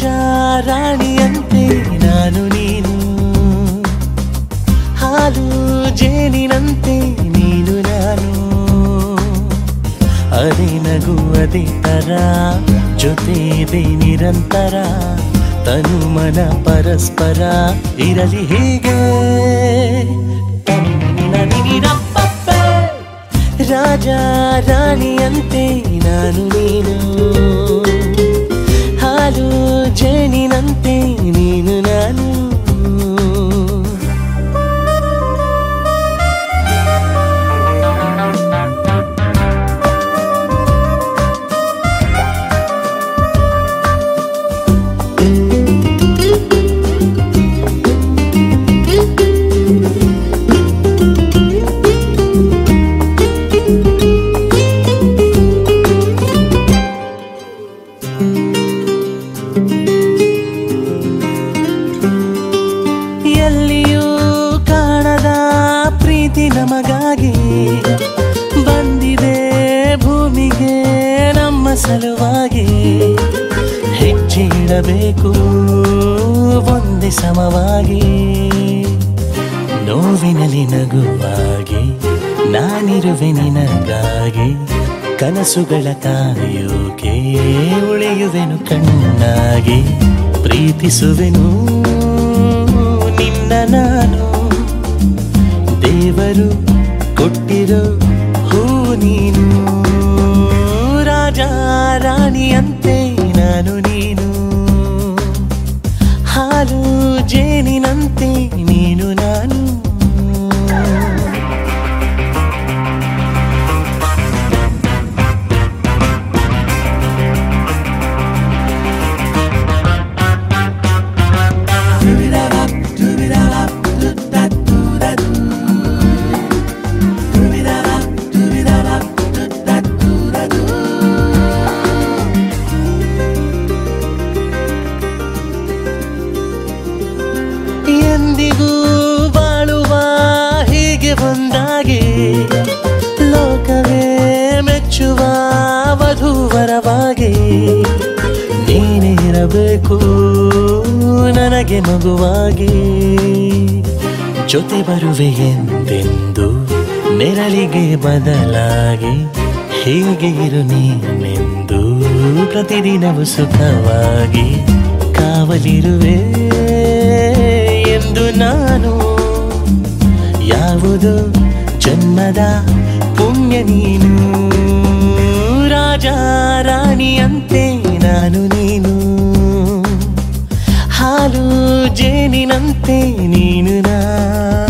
ರಾಜ ರಾಣಿಯಂತೆ ನಾನು ನೀನು ಹಾಲು ಜೇನಿನಂತೆ ನೀನು ನಾನು ಅದೇ ನಗು ಅದೇ ತರ ಜೊತೆ ಇದೆ ನಿರಂತರ ತನು ಮನ ಪರಸ್ಪರ ಇರಲಿ ಹೀಗೆ ತನ್ನಿನಿರಪ್ಪಪ್ಪೆ. ರಾಜ ರಾಣಿಯಂತೆ ನಾನು ನೀನು ಹಾಲು ಜೇನಿನಂತೆ ನೀನು ನಾನು ಎಲ್ಲಿಯೂ ಕಾಣದ ಪ್ರೀತಿ ನಮಗಾಗಿ ಬಂದಿದೆ ಭೂಮಿಗೆ ನಮ್ಮ ಸಲುವಾಗಿ ಹೆಜ್ಜೆ ಇಡಬೇಕು ಒಂದೇ ಸಮವಾಗಿ ನೋವಿನಲ್ಲಿ ನಗುವಾಗಿ ನಾನಿರುವೆ ನಿನಗಾಗಿ ಕನಸುಗಳ ಕಾಯೋಕೆ ಉಳಿಯುವೆನು ಕಣ್ಣಾಗಿ ಪ್ರೀತಿಸುವೆನು ನಿನ್ನ ನಾನು ದೇವರು ಕೊಟ್ಟಿರೋ ಹೂ ನೀನು ರಾಜ ರಾಣಿಯಂತೆ ನಾನು ನೀನು ಹಾಲು ಜೇನಿನಂತೆ ನೀನು ನಾನು ಎಂದಿಗೂ ಬಾಳುವ ಹೀಗೆ ಒಂದಾಗಿ ಲೋಕವೇ ಮೆಚ್ಚುವ ವಧುವರವಾಗಿ ನೀನೇ ಇರಬೇಕು ನನಗೆ ಮಗುವಾಗಿ ಜೊತೆ ಬರುವೆ ಎಂದೆಂದು ನೆರಳಿಗೆ ಬದಲಾಗಿ ಹೀಗೆ ಇರು ನೀನೆಂದು ಪ್ರತಿದಿನವೂ ಸುಖವಾಗಿ ಕಾವಲಿರುವೆ ಎಂದು ನಾನು ಯಾವುದು ಜನ್ಮದ ಪುಣ್ಯ ನೀನು ರಾಜ ರಾಣಿಯಂತೆ ನಾನು ನೀನು ಹಾಲು ಜೇನಿನಂತೆ ನೀನು ನಾ